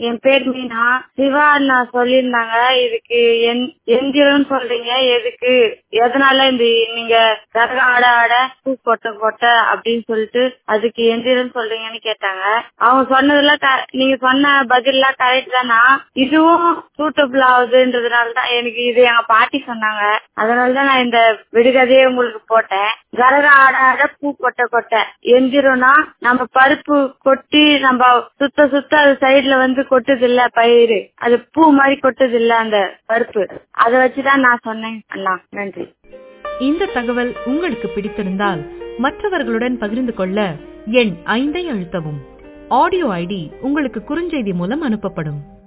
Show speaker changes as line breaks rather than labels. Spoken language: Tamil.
என் பேர் மீனா சிவா அண்ணா சொல்லியிருந்தாங்க இதுக்கு என் எந்திரம்னு சொல்றீங்க எதுக்கு எதனால இந்த நீங்க கரகம் ஆட ஆட பூ கொட்ட கொட்ட அப்படின்னு சொல்லிட்டு அதுக்கு எந்திரம்னு சொல்றீங்கன்னு கேட்டாங்க அவங்க சொன்னதுல க- நீங்க சொன்ன பதில்லாம் கரெக்ட் தானா இதுவும் சூட்டபிள் ஆகுதுன்றதுனால தான் எனக்கு இது எங்க பாட்டி சொன்னாங்க அதனால தான் நான் இந்த விடுகதையை உங்களுக்கு போட்டேன் கரகம் ஆட ஆட பூ கொட்ட கொட்ட எந்திரம்னா நம்ம பருப்பு கொட்டி நம்ம சுத்த சுத்த அது சைடுல வந்து கொட்டுது இல்ல பயிறு அது பூ மாதிரி கொட்டுது இல்ல அந்த பருப்பு அதை வச்சுதான் நான் சொன்னேன் அண்ணா நன்றி
இந்த தகவல் உங்களுக்கு பிடித்திருந்தால் மற்றவர்களுடன் பகிர்ந்து கொள்ள எண் ஐந்தை அழுத்தவும் ஆடியோ ஐடி உங்களுக்கு குறுஞ்செய்தி மூலம் அனுப்பப்படும்